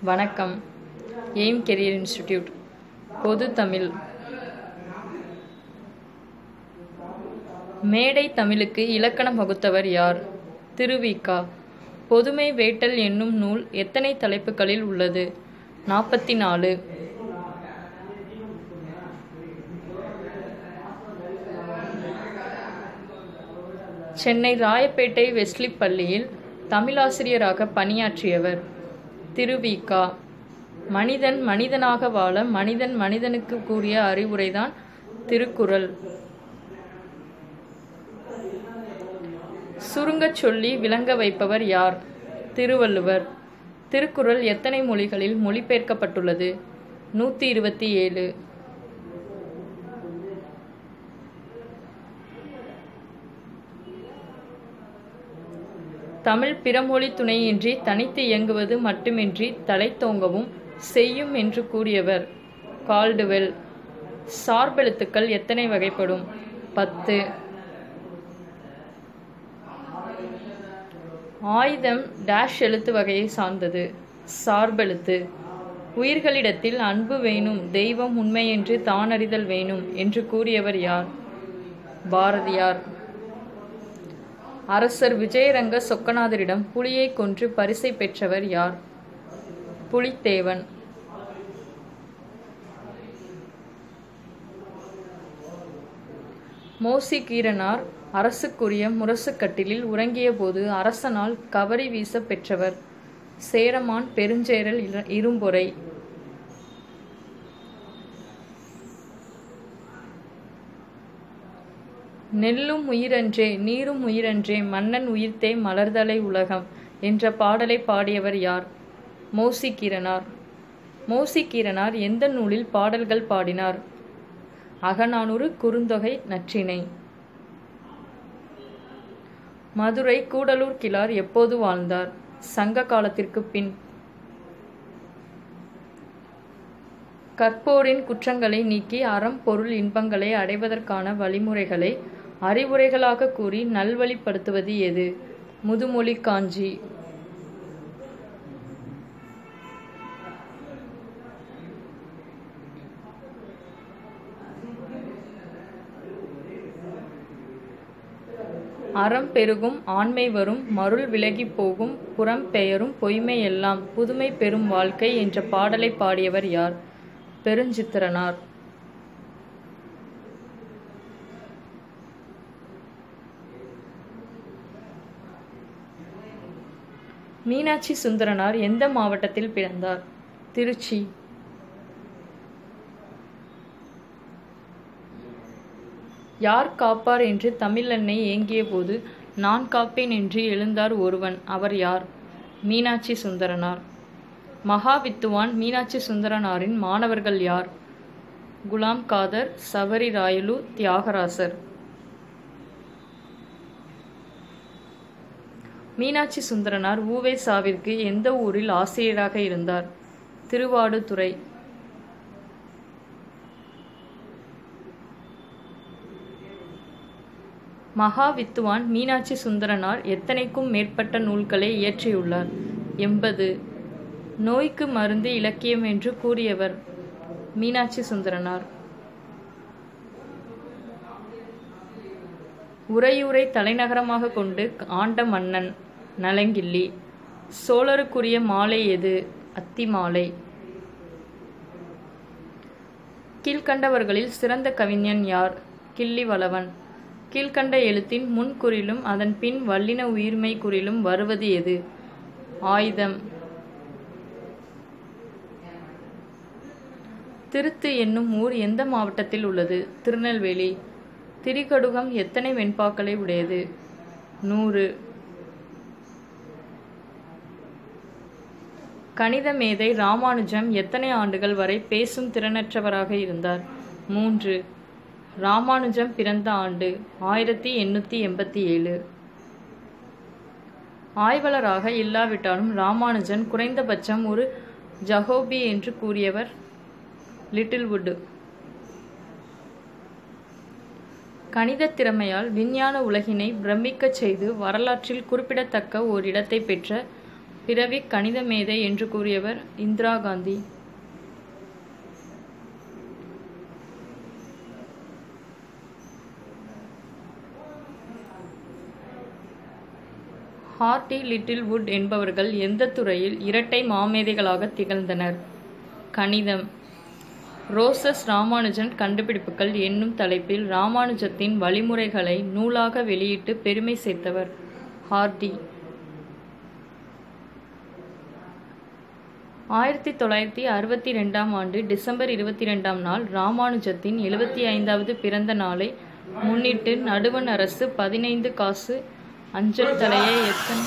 வணக்கம் aim career institute பொது தமிழ் மேடை தமிழுக்கு இலக்கணம் வகுத்தவர் யார் திருவிக்கா பொதுமை வேட்டல் என்னும் நூல் எத்தனை தலைப்புகளில் உள்ளது நாற்பத்தி நாலு சென்னை ராயப்பேட்டை வெஸ்லி பள்ளியில் தமிழாசிரியராக பணியாற்றியவர் திருவிக்கா மனிதன் மனிதனாக வாழ மனிதன் மனிதனுக்கு கூறிய அறிவுரைதான் திருக்குறள் சுருங்கச் சொல்லி விளங்க வைப்பவர் யார் திருவள்ளுவர் திருக்குறள் எத்தனை மொழிகளில் மொழிபெயர்க்கப்பட்டுள்ளது நூற்றி இருபத்தி ஏழு தமிழ் பிறமொழி துணையின்றி தனித்து இயங்குவது மட்டுமின்றி தலைத்தோங்கவும் செய்யும் என்று கூறியவர் கால்டுவெல் சார்பெழுத்துக்கள் எத்தனை வகைப்படும் பத்து ஆயுதம் டேஷ் எழுத்து வகையை சார்ந்தது சார்பெழுத்து உயிர்களிடத்தில் அன்பு வேணும் தெய்வம் உண்மை என்று தானறிதல் வேணும் என்று கூறியவர் யார் பாரதியார் அரசர் விஜயரங்க சொக்கநாதரிடம் புலியை கொன்று பரிசை பெற்றவர் யார் புலித்தேவன் மோசி கீரனார் அரசுக்குரிய முரசுக்கட்டிலில் உறங்கியபோது அரசனால் கவரி வீச பெற்றவர் சேரமான் பெருஞ்சேரல் இர- இரும்பொறை நெல்லும் உயிரன்றே நீரும் உயிரன்றே மன்னன் உயிர்த்தே மலர்தலை உலகம் என்ற பாடலை பாடியவர் யார் மோசி கீரனார் மோசி கீரனார் எந்த நூலில் பாடல்கள் பாடினார் அகநானூறு குறுந்தொகை நற்றிணை மதுரை கூடலூர் கிழார் எப்போது வாழ்ந்தார் சங்க காலத்திற்கு பின் கற்போரின் குற்றங்களை நீக்கி அறம் பொருள் இன்பங்களை அடைவதற்கான வழிமுறைகளை அறிவுரைகளாக கூறி நல்வழிப்படுத்துவது எது முதுமொழி காஞ்சி அறம் பெருகும் ஆண்மை வரும் மருள் விலகிப் போகும் புறம் பெயரும் பொய்மை எல்லாம் புதுமை பெறும் வாழ்க்கை என்ற பாடலை பாடியவர் யார் பெருஞ்சித்திரனார் மீனாட்சி சுந்தரனார் எந்த மாவட்டத்தில் பிறந்தார் திருச்சி யார் காப்பார் என்று தமிழன்னை ஏங்கியபோது நான் காப்பேன் என்று எழுந்தார் ஒருவன் அவர் யார் மீனாட்சி சுந்தரனார் மகாவித்துவான் மீனாட்சி சுந்தரனாரின் மாணவர்கள் யார் குலாம் காதர் சபரி ராயலு தியாகராசர் மீனாட்சி சுந்தரனார் ஊவே சாவிற்கு எந்த ஊரில் ஆசிரியராக இருந்தார் திருவாடுதுறை மகாவித்துவான் மீனாட்சி சுந்தரனார் எத்தனைக்கும் மேற்பட்ட நூல்களை இயற்றியுள்ளார் எண்பது நோய்க்கு மருந்து இலக்கியம் என்று கூறியவர் மீனாட்சி சுந்தரனார் உறையூரை தலைநகரமாக கொண்டு ஆண்ட மன்னன் நலங்கிள்ளி சோழருக்குரிய மாலை எது அத்தி மாலை கீழ்கண்டவர்களில் சிறந்த கவிஞன் யார் கிள்ளிவளவன் கீழ்கண்ட எழுத்தின் முன்குறிலும் அதன் பின் வல்லின உயிர்மை குறிலும் வருவது எது ஆயுதம் திருத்து என்னும் ஊர் எந்த மாவட்டத்தில் உள்ளது திருநெல்வேலி திரிகடுகம் எத்தனை வெண்பாக்களை உடையது நூறு கணித மேதை ராமானுஜம் எத்தனை ஆண்டுகள் வரை பேசும் திறனற்றவராக இருந்தார் மூன்று ராமானுஜம் பிறந்த ஆண்டு ஆயிரத்தி எண்ணூற்றி எண்பத்தி ஏழு ஆய்வாளராக இல்லாவிட்டாலும் ராமானுஜன் குறைந்தபட்சம் ஒரு ஜஹோபி என்று கூறியவர் லிட்டில்வுட் கணித திறமையால் விஞ்ஞான உலகினை பிரமிக்கச் செய்து வரலாற்றில் குறிப்பிடத்தக்க ஓர் இடத்தை பெற்ற பிறவி கணித மேதை என்று கூறியவர் Indira Gandhi Hardy Littlewood என்பவர்கள் எந்த துறையில் இரட்டை மாமேதைகளாக திகழ்ந்தனர் கணிதம் ரோசஸ் ராமானுஜன் கண்டுபிடிப்புகள் என்னும் தலைப்பில் ராமானுஜத்தின் வழிமுறைகளை நூலாக வெளியிட்டு பெருமை சேர்த்தவர் ஹார்டி ஆயிரத்தி தொள்ளாயிரத்தி அறுபத்தி ரெண்டாம் ஆண்டு டிசம்பர் இருபத்தி ரெண்டாம் நாள் ராமானுஜத்தின் எழுபத்தி ஐந்தாவது பிறந்த நாளை முன்னிட்டு நடுவண் அரசு பதினைந்து காசு அஞ்சல் தலையை எத்தனை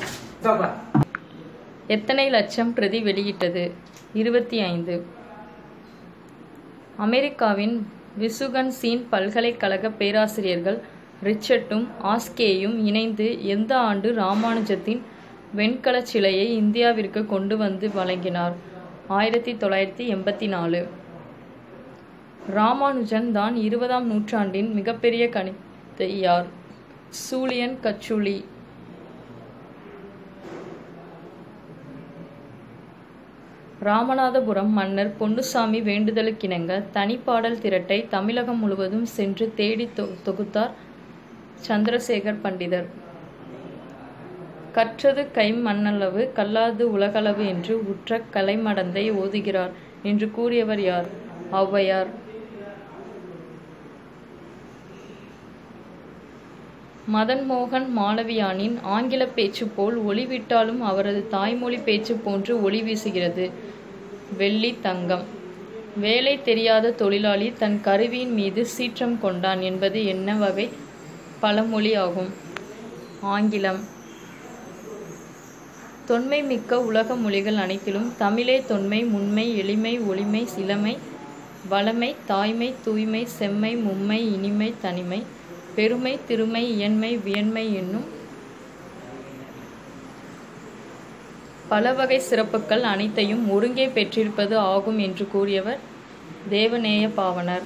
எத்தனை லட்சம் பிரதி வெளியிட்டது இருபத்தி ஐந்து அமெரிக்காவின் விசுகன்சீன் பல்கலைக்கழக பேராசிரியர்கள் ரிச்சர்டும் ஆஸ்கேயும் இணைந்து எந்த ஆண்டு ராமானுஜத்தின் வெண்கலச் சிலையை இந்தியாவிற்கு கொண்டு வந்து வழங்கினார் ஆயிரத்தி தொள்ளாயிரத்தி எண்பத்தி நாலு ராமானுஜன் தான் இருபதாம் நூற்றாண்டின் மிகப்பெரிய கணித யார் சூலியன் கச்சுலி ராமநாதபுரம் மன்னர் பொன்னுசாமி வேண்டுதலுக்கிணங்க தனிப்பாடல் திரட்டை தமிழகம் முழுவதும் சென்று தேடி தொ- தொகுத்தார் சந்திரசேகர் பண்டிதர் கற்றது கை மண்ணளவு கல்லாது உலகளவு என்று உற்ற கலைமடந்தை ஓதுகிறார் என்று கூறியவர் யார் ஔவையார் மதன் மோகன் மாளவியானின் ஆங்கில பேச்சு போல் ஒளிவிட்டாலும் அவரது தாய்மொழி பேச்சு போன்று ஒளி வீசுகிறது வெள்ளி தங்கம் வேலை தெரியாத தொழிலாளி தன் கருவியின் மீது சீற்றம் கொண்டான் என்பது என்ன வகை பழமொழி ஆகும் ஆங்கிலம் தொன்மை மிக்க உலக மொழிகள் அனைத்திலும் தமிழே தொன்மை முன்மை எளிமை ஒளிமை சிலமை வளமை தாய்மை தூய்மை செம்மை மும்மை இனிமை தனிமை பெருமை திருமை இயன்மை வியன்மை என்னும் பல வகை சிறப்புகள் அனைத்தையும் ஒருங்கே பெற்றிருப்பது ஆகும் என்று கூறியவர் தேவநேய பாவனர்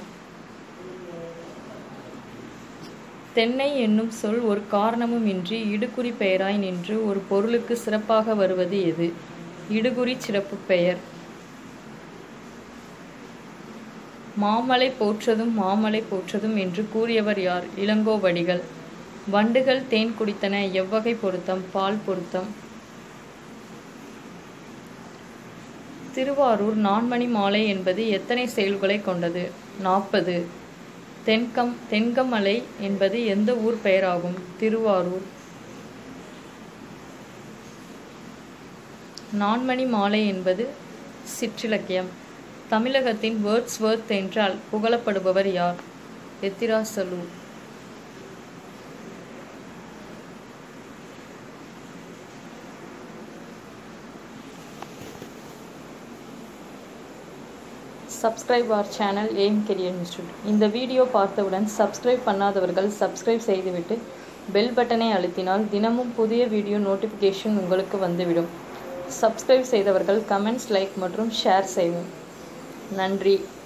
தென்னை என்னும் சொல் ஒரு காரணமுமின்றி இடுகுறி பெயராய் நின்று ஒரு பொருளுக்கு சிறப்பாக வருவது எது இடுகுறி சிறப்பு பெயர் மாமலை போற்றதும் மாமலை போற்றதும் என்று கூறியவர் யார் இளங்கோவடிகள் வண்டுகள் தேன் குடித்தன எவ்வகை பொருத்தம் பால் பொருத்தம் திருவாரூர் நான்மணி மாலை என்பது எத்தனை செயல்களை கொண்டது நாற்பது தென்கம் தென்கமலை என்பது எந்த ஊர் பெயராகும் திருவாரூர் நான்மணி மாலை என்பது சிற்றிலக்கியம் தமிழகத்தின் வேர்ட்ஸ்வர்த் என்றால் புகழப்படுபவர் யார் Ethirajalu subscribe our channel aim career institute இந்த வீடியோ பார்த்தவுடன் சப்ஸ்கிரைப் பண்ணாதவர்கள் சப்ஸ்கிரைப் செய்துவிட்டு பெல் பட்டனை அழுத்தினால் தினமும் புதிய வீடியோ நோட்டிஃபிகேஷன் உங்களுக்கு வந்துவிடும் சப்ஸ்கிரைப் செய்தவர்கள் கமெண்ட்ஸ் லைக் மற்றும் ஷேர் செய்வோம் நன்றி